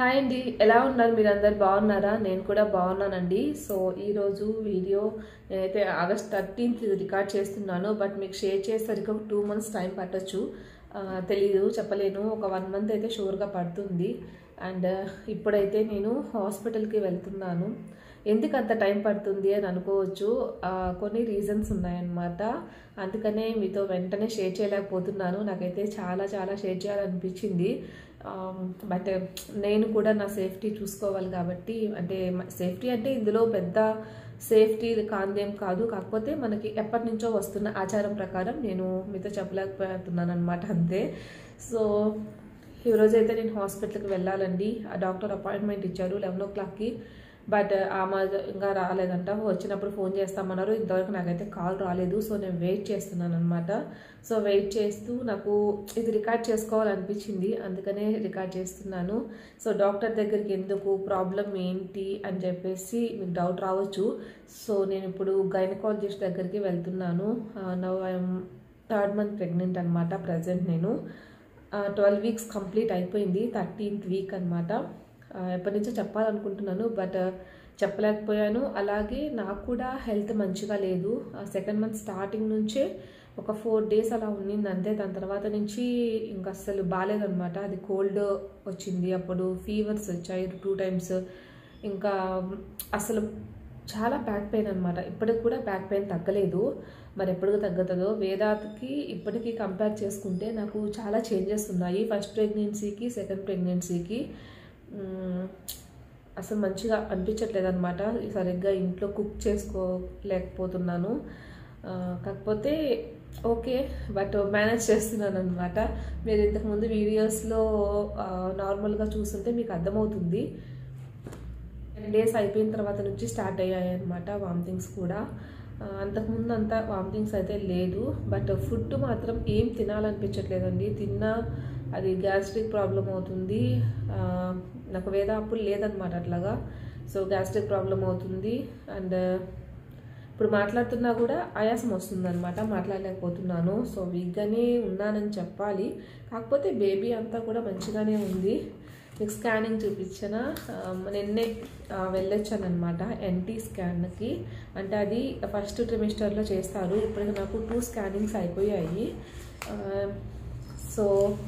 hi అండి ఎలా ఉన్నారు మీరు అందరు బాగున్నారా నేను కూడా బాగున్నానండి సో ఈరోజు వీడియో నేనైతే ఆగస్ట్ థర్టీన్త్ రికార్డ్ చేస్తున్నాను బట్ మీకు షేర్ చేసేసరికి ఒక టూ మంత్స్ టైం పట్టొచ్చు ఆ, తెలీదు చెప్పలేను ఒక వన్ మంత్ అయితే షూర్గా పడుతుంది అండ్ ఇప్పుడైతే నేను హాస్పిటల్కి వెళ్తున్నాను ఎందుకు అంత టైం పడుతుంది అని అనుకోవచ్చు ఆ, కొన్ని రీజన్స్ ఉన్నాయన్నమాట అందుకనే మీతో వెంటనే షేర్ చేయలేకపోతున్నాను నాకైతే చాలా చాలా షేర్ చేయాలనిపించింది బట్ నేను కూడా నా సేఫ్టీ చూసుకోవాలి కాబట్టి అంటే సేఫ్టీ అంటే ఇందులో పెద్ద సేఫ్టీ కాందేం కాదు కాకపోతే మనకి ఎప్పటి నుంచో వస్తున్న ఆచారం ప్రకారం నేను మీతో చెప్పలేకపోతున్నాను అనమాట అంతే సో ఈరోజు అయితే నేను హాస్పిటల్కి వెళ్ళాలండి ఆ డాక్టర్ అపాయింట్మెంట్ ఇచ్చారు లెవెన్ ఓ క్లాక్కి బట్ ఆమె ఇంకా రాలేదంట వచ్చినప్పుడు ఫోన్ చేస్తామన్నారు ఇంతవరకు నాకైతే కాల్ రాలేదు సో నేను వెయిట్ చేస్తున్నాను అనమాట సో వెయిట్ చేస్తూ నాకు ఇది రికార్డ్ చేసుకోవాలనిపించింది అందుకనే రికార్డ్ చేస్తున్నాను సో డాక్టర్ దగ్గరికి ఎందుకు ప్రాబ్లం ఏంటి అని చెప్పేసి మీకు డౌట్ రావచ్చు సో నేను ఇప్పుడు గైనకాలజిస్ట్ దగ్గరికి వెళ్తున్నాను now I'm third month pregnant అనమాట ప్రజెంట్ నేను ట్వెల్వ్ వీక్స్ కంప్లీట్ అయిపోయింది థర్టీన్త్ వీక్ అనమాట ఎప్పటి నుంచో చెప్పాలనుకుంటున్నాను బట్ చెప్పలేకపోయాను అలాగే నాకు కూడా హెల్త్ మంచిగా లేదు సెకండ్ మంత్ స్టార్టింగ్ నుంచే ఒక ఫోర్ డేస్ అలా ఉన్నింది అంతే దాని తర్వాత నుంచి ఇంకా అస్సలు బాగాలేదనమాట అది కోల్డ్ వచ్చింది అప్పుడు ఫీవర్స్ వచ్చాయి టూ టైమ్స్ ఇంకా అసలు చాలా బ్యాక్ పెయిన్ అనమాట ఇప్పటికి కూడా బ్యాక్ పెయిన్ తగ్గలేదు మరి ఎప్పటికి తగ్గుతుందో వేదాత్కి ఇప్పటికీ కంపేర్ చేసుకుంటే నాకు చాలా చేంజెస్ ఉన్నాయి ఫస్ట్ ప్రెగ్నెన్సీకి సెకండ్ ప్రెగ్నెన్సీకి మ్మ్, అసలు మంచిగా అనిపించట్లేదు అనమాట సరిగ్గా ఇంట్లో కుక్ చేసుకోలేకపోతున్నాను ఆ, కాకపోతే ఓకే బట్ మేనేజ్ చేస్తున్నాను అనమాట మీరు ఇంతకుముందు వీడియోస్లో నార్మల్గా చూస్తుంటే మీకు అర్థమవుతుంది టెన్ డేస్ అయిపోయిన తర్వాత నుంచి స్టార్ట్ అయ్యాయి అనమాట వామిటింగ్స్ కూడా ఆ, అంతకుముందు అంతా వామిటింగ్స్ అయితే లేదు బట్ ఫుడ్ మాత్రం ఏం తినాలనిపించట్లేదండి తిన్నా అది గ్యాస్ట్రిక్ ప్రాబ్లం అవుతుంది ఆ, నాకు వేద అప్పుడు లేదనమాట అట్లాగా సో గ్యాస్ట్రిక్ ప్రాబ్లం అవుతుంది అండ్ ఇప్పుడు మాట్లాడుతున్నా కూడా ఆయాసం వస్తుంది అనమాట మాట్లాడలేకపోతున్నాను సో వీక్గానే ఉన్నానని చెప్పాలి కాకపోతే బేబీ అంతా కూడా మంచిగానే ఉంది మీకు స్కానింగ్ చూపించిన నిన్నే వెళ్ళొచ్చాను అనమాట ఎన్టీ స్కాన్కి అంటే అది ఫస్ట్ ట్రిమిస్టర్లో చేస్తారు ఇప్పటికి నాకు టూ స్కానింగ్స్ అయిపోయాయి ఆ, సో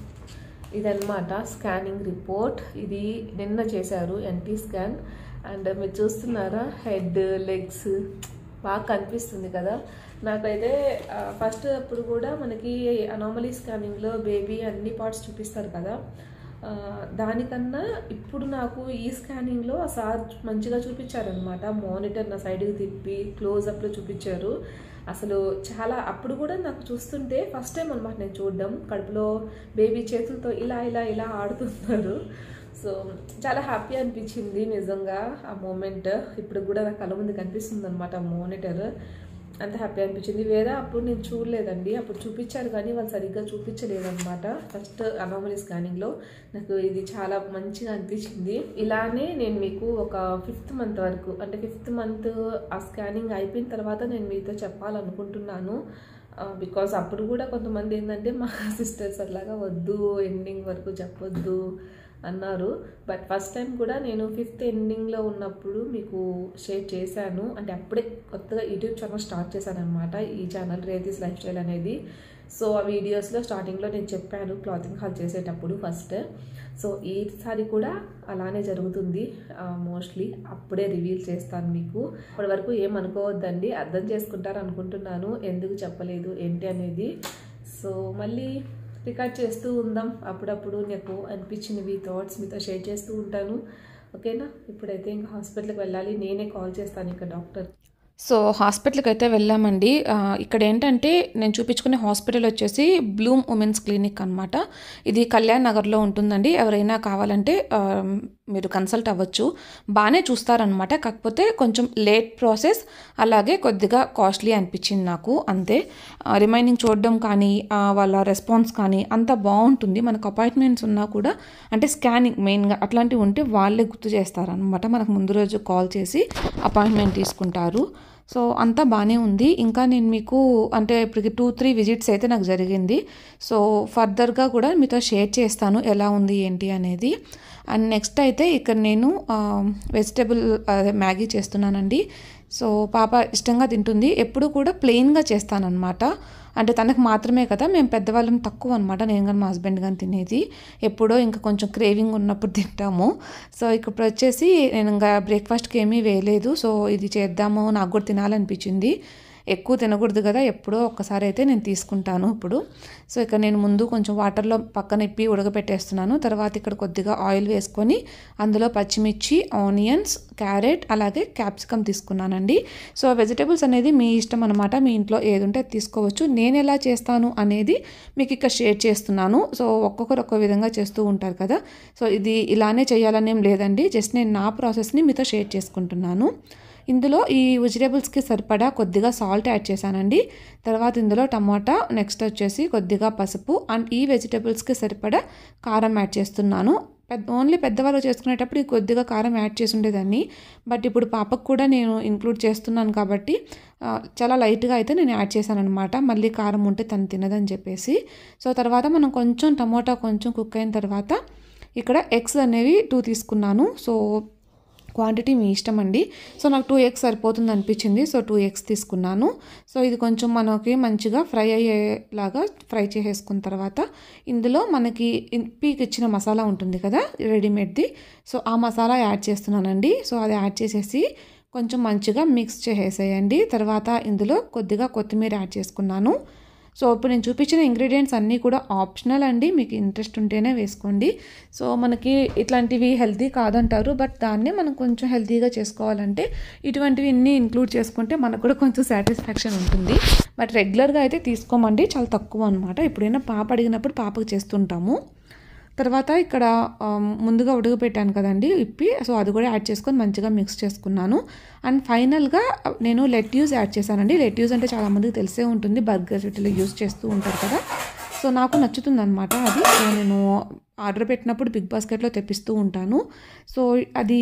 ఇదన్నమాట స్కానింగ్ రిపోర్ట్ ఇది నిన్న చేశారు ఎన్టీ స్కాన్ అండ్ మీరు చూస్తున్నారా హెడ్ లెగ్స్ బాగా కనిపిస్తుంది కదా నాకైతే ఫస్ట్ అప్పుడు కూడా మనకి అనామలీ స్కానింగ్లో బేబీ అన్ని పార్ట్స్ చూపిస్తారు కదా ఆ, దానికన్నా ఇప్పుడు నాకు ఈ స్కానింగ్లో ఆ సార్ మంచిగా చూపించారనమాట మానిటర్ నా సైడ్కి తిప్పి క్లోజ్అప్లో చూపించారు అసలు చాలా అప్పుడు కూడా నాకు చూస్తుంటే ఫస్ట్ టైం అనమాట నేను చూడడం కడుపులో బేబీ చేతులతో ఇలా ఇలా ఇలా ఆడుతున్నారు సో చాలా హ్యాపీ అనిపించింది నిజంగా ఆ మూమెంట్ ఇప్పుడు కూడా నా కళ్ళ ముందు కనిపిస్తుంది అనమాట మానిటర్ అంత హ్యాపీ అనిపించింది వేరే అప్పుడు నేను చూడలేదండి అప్పుడు చూపించారు కానీ వాళ్ళు సరిగ్గా చూపించలేదన్నమాట ఫస్ట్ అనామలీ స్కానింగ్లో నాకు ఇది చాలా మంచిగా అనిపించింది ఇలానే నేను మీకు ఒక ఫిఫ్త్ మంత్ వరకు అంటే ఫిఫ్త్ మంత్ ఆ స్కానింగ్ అయిపోయిన తర్వాత నేను మీతో చెప్పాలనుకుంటున్నాను బికాస్ అప్పుడు కూడా కొంతమంది ఏంటంటే మా సిస్టర్స్ అట్లాగా వద్దు ఎండింగ్ వరకు చెప్పొద్దు అన్నారు బట్ ఫస్ట్ టైం కూడా నేను ఫిఫ్త్ ఎండింగ్లో ఉన్నప్పుడు మీకు షేర్ చేశాను అంటే అప్పుడే కొత్తగా యూట్యూబ్ ఛానల్ స్టార్ట్ చేశాను అనమాట ఈ ఛానల్ రేతీస్ లైఫ్ స్టైల్ అనేది సో ఆ వీడియోస్లో స్టార్టింగ్లో నేను చెప్పాను క్లాతింగ్ హాల్ చేసేటప్పుడు ఫస్ట్ సో ఈసారి కూడా అలానే జరుగుతుంది మోస్ట్లీ అప్పుడే రివీల్ చేస్తాను మీకు ఇప్పటి వరకు ఏమనుకోవద్దండి అర్థం చేసుకుంటారు అనుకుంటున్నాను ఎందుకు చెప్పలేదు ఏంటి అనేది సో మళ్ళీ రికార్డ్ చేస్తూ ఉందాం అప్పుడప్పుడు నాకు అనిపించినవి థాట్స్ మీతో షేర్ చేస్తూ ఉంటాను ఓకేనా ఇప్పుడైతే ఇంకా హాస్పిటల్కి వెళ్ళాలి నేనే కాల్ చేస్తాను ఇంకా డాక్టర్ సో హాస్పిటల్కి అయితే వెళ్ళామండి ఆ, ఇక్కడ ఏంటంటే నేను చూపించుకునే హాస్పిటల్ వచ్చేసి బ్లూమ్ ఉమెన్స్ క్లినిక్ అనమాట ఇది కళ్యాణ్ నగర్లో ఉంటుందండి ఎవరైనా కావాలంటే ఆ, మీరు కన్సల్ట్ అవ్వచ్చు బాగానే చూస్తారనమాట కాకపోతే కొంచెం లేట్ ప్రాసెస్ అలాగే కొద్దిగా కాస్ట్లీ అనిపించింది నాకు అంతే రిమైనింగ్ చూడడం కానీ ఆ, వాళ్ళ రెస్పాన్స్ కానీ అంత బాగుంటుంది మనకు అపాయింట్మెంట్స్ ఉన్నా కూడా అంటే స్కానింగ్ మెయిన్గా అట్లాంటివి ఉంటే వాళ్ళే గుర్తు చేస్తారనమాట మనకు ముందు రోజు కాల్ చేసి అపాయింట్మెంట్ తీసుకుంటారు సో అంతా బాగానే ఉంది ఇంకా నేను మీకు అంటే ఇప్పటికి టూ త్రీ విజిట్స్ అయితే నాకు జరిగింది సో ఫర్దర్గా కూడా మీతో షేర్ చేస్తాను ఎలా ఉంది ఏంటి అనేది అండ్ నెక్స్ట్ అయితే ఇక్కడ నేను వెజిటేబుల్ అదే మ్యాగీ చేస్తున్నానండి సో పాప ఇష్టంగా తింటుంది ఎప్పుడు కూడా ప్లెయిన్గా చేస్తానన్నమాట అంటే తనకు మాత్రమే కదా మేము పెద్దవాళ్ళం తక్కువ అనమాట నేను కానీ మా హస్బెండ్ కానీ తినేది ఎప్పుడో ఇంకా కొంచెం క్రేవింగ్ ఉన్నప్పుడు తింటాము సో ఇప్పుడు వచ్చేసి నేను ఇంకా బ్రేక్ఫాస్ట్కి ఏమీ వేయలేదు సో ఇది చేద్దాము నాకు కూడా తినాలనిపించింది ఎక్కువ తినకూడదు కదా ఎప్పుడో ఒక్కసారి అయితే నేను తీసుకుంటాను ఇప్పుడు సో ఇక్కడ నేను ముందు కొంచెం వాటర్లో పక్కన ఇప్పి ఉడకపెట్టేస్తున్నాను తర్వాత ఇక్కడ కొద్దిగా ఆయిల్ వేసుకొని అందులో పచ్చిమిర్చి ఆనియన్స్ క్యారెట్ అలాగే క్యాప్సికమ్ తీసుకున్నానండి సో వెజిటేబుల్స్ అనేది మీ ఇష్టం అనమాట మీ ఇంట్లో ఏది ఉంటే అది తీసుకోవచ్చు నేను ఎలా చేస్తాను అనేది మీకు ఇక్కడ షేర్ చేస్తున్నాను సో ఒక్కొక్కరు ఒక్కో విధంగా చేస్తూ ఉంటారు కదా సో ఇది ఇలానే చేయాలనేం లేదండి జస్ట్ నేను నా ప్రాసెస్ని మీతో షేర్ చేసుకుంటున్నాను ఇందులో ఈ వెజిటేబుల్స్కి సరిపడా కొద్దిగా సాల్ట్ యాడ్ చేశానండి తర్వాత ఇందులో టమాటా నెక్స్ట్ వచ్చేసి కొద్దిగా పసుపు అండ్ ఈ వెజిటేబుల్స్కి సరిపడా కారం యాడ్ చేస్తున్నాను పెద్ద ఓన్లీ పెద్దవాళ్ళు చేసుకునేటప్పుడు ఈ కొద్దిగా కారం యాడ్ చేసి ఉండేదాన్ని బట్ ఇప్పుడు పాపకు కూడా నేను ఇంక్లూడ్ చేస్తున్నాను కాబట్టి ఆ, చాలా లైట్గా అయితే నేను యాడ్ చేశాను అనమాట మళ్ళీ కారం ఉంటే తను తినదని చెప్పేసి సో తర్వాత మనం కొంచెం టమోటా కొంచెం కుక్ అయిన తర్వాత ఇక్కడ ఎగ్స్ అనేవి టూ తీసుకున్నాను సో క్వాంటిటీ మీ ఇష్టం అండి సో నాకు టూ ఎగ్స్ సరిపోతుంది అనిపించింది సో టూ ఎగ్స్ తీసుకున్నాను సో ఇది కొంచెం మనకి మంచిగా ఫ్రై అయ్యేలాగా ఫ్రై చేసేసుకున్న తర్వాత ఇందులో మనకి పీక్ ఇచ్చిన మసాలా ఉంటుంది కదా రెడీమేడ్ది సో ఆ మసాలా యాడ్ చేస్తున్నానండి సో అది యాడ్ చేసేసి కొంచెం మంచిగా మిక్స్ చేసేసేయండి తర్వాత ఇందులో కొద్దిగా కొత్తిమీర యాడ్ చేసుకున్నాను సో ఇప్పుడు నేను చూపించిన ఇంగ్రీడియంట్స్ అన్నీ కూడా ఆప్షనల్ అండి మీకు ఇంట్రెస్ట్ ఉంటేనే వేసుకోండి సో మనకి ఇట్లాంటివి హెల్తీ కాదంటారు బట్ దాన్నే మనం కొంచెం హెల్తీగా చేసుకోవాలంటే ఇటువంటివి అన్నీ ఇంక్లూడ్ చేసుకుంటే మనకు కూడా కొంచెం సాటిస్ఫాక్షన్ ఉంటుంది బట్ రెగ్యులర్గా అయితే తీసుకోమండి చాలా తక్కువ అనమాట ఎప్పుడైనా పాప అడిగినప్పుడు పాపకు చేస్తుంటాము తర్వాత ఇక్కడ ఆ, ముందుగా ఉడకపెట్టాను కదండి ఇప్పి సో అది కూడా యాడ్ చేసుకొని మంచిగా మిక్స్ చేసుకున్నాను అండ్ ఫైనల్గా నేను లెట్యూస్ యాడ్ చేశానండి లెట్యూస్ అంటే చాలామందికి తెలిసే ఉంటుంది బర్గర్ వీటిలో యూస్ చేస్తూ ఉంటారు కదా సో నాకు నచ్చుతుంది అనమాట అది సో నేను ఆర్డర్ పెట్టినప్పుడు బిగ్ బాస్కెట్లో తెప్పిస్తూ ఉంటాను సో అది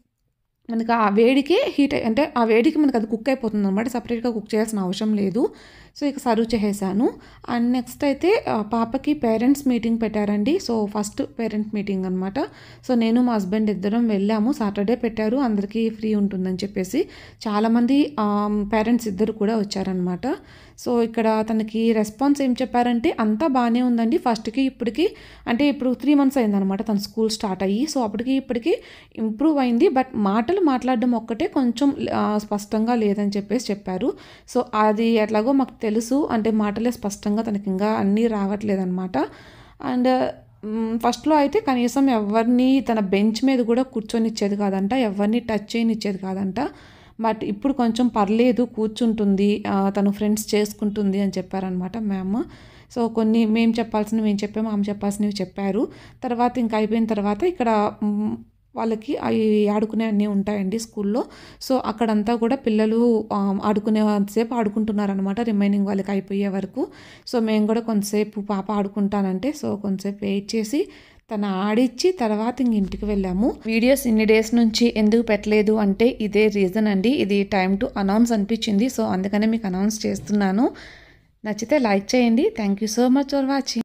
మనకి ఆ వేడికి హీట్ అయి- అంటే ఆ వేడికి మనకి అది కుక్ అయిపోతుంది అనమాట సపరేట్గా కుక్ చేయాల్సిన అవసరం లేదు సో ఇక సర్వ్ చేసేసాను అండ్ నెక్స్ట్ అయితే ఆ, పాపకి పేరెంట్స్ మీటింగ్ పెట్టారండి సో ఫస్ట్ పేరెంట్ మీటింగ్ అనమాట సో నేను మా హస్బెండ్ ఇద్దరం వెళ్ళాము సాటర్డే పెట్టారు అందరికీ ఫ్రీ ఉంటుందని చెప్పేసి చాలామంది పేరెంట్స్ ఇద్దరు కూడా వచ్చారనమాట సో ఇక్కడ తనకి రెస్పాన్స్ ఏం చెప్పారంటే అంతా బాగానే ఉందండి ఫస్ట్కి ఇప్పటికి అంటే ఇప్పుడు త్రీ మంత్స్ అయిందనమాట తన స్కూల్ స్టార్ట్ అయ్యి సో అప్పటికి ఇప్పటికి ఇంప్రూవ్ అయింది బట్ మాటలు మాట్లాడడం ఒక్కటే కొంచెం ఆ, స్పష్టంగా లేదని చెప్పేసి చెప్పారు సో అది ఎట్లాగో మాకు తెలుసు అంటే మాటలే స్పష్టంగా తనకి ఇంకా అన్నీ రావట్లేదన్నమాట అండ్ ఫస్ట్లో అయితే కనీసం ఎవరిని తన బెంచ్ మీద కూడా కూర్చొనిచ్చేది కాదంట ఎవరిని టచ్ చేయనిచ్చేది కాదంట బట్ ఇప్పుడు కొంచెం పర్లేదు కూర్చుంటుంది ఆ, తను ఫ్రెండ్స్ చేసుకుంటుంది అని చెప్పారనమాట మ్యామ్ సో కొన్ని మేము చెప్పాల్సినవి మేము చెప్పాము ఆమె చెప్పాల్సినవి చెప్పారు తర్వాత ఇంకా అయిపోయిన తర్వాత ఇక్కడ మ్, వాళ్ళకి అవి ఆడుకునే అన్నీ ఉంటాయండి స్కూల్లో సో అక్కడంతా కూడా పిల్లలు ఆ, ఆడుకునేసేపు ఆడుకుంటున్నారనమాట రిమైనింగ్ వాళ్ళకి అయిపోయే వరకు సో మేము కూడా కొంతసేపు పాప ఆడుకుంటానంటే సో కొంతసేపు వెయిట్ చేసి తను ఆడిచ్చి తర్వాత ఇంక ఇంటికి వెళ్ళాము వీడియోస్ ఇన్ని డేస్ నుంచి ఎందుకు పెట్టలేదు అంటే ఇదే రీజన్ అండి ఇది టైం టు అనౌన్స్ అనిపించింది సో అందుకనే మీకు అనౌన్స్ చేస్తున్నాను నచ్చితే లైక్ చేయండి thank you so much for watching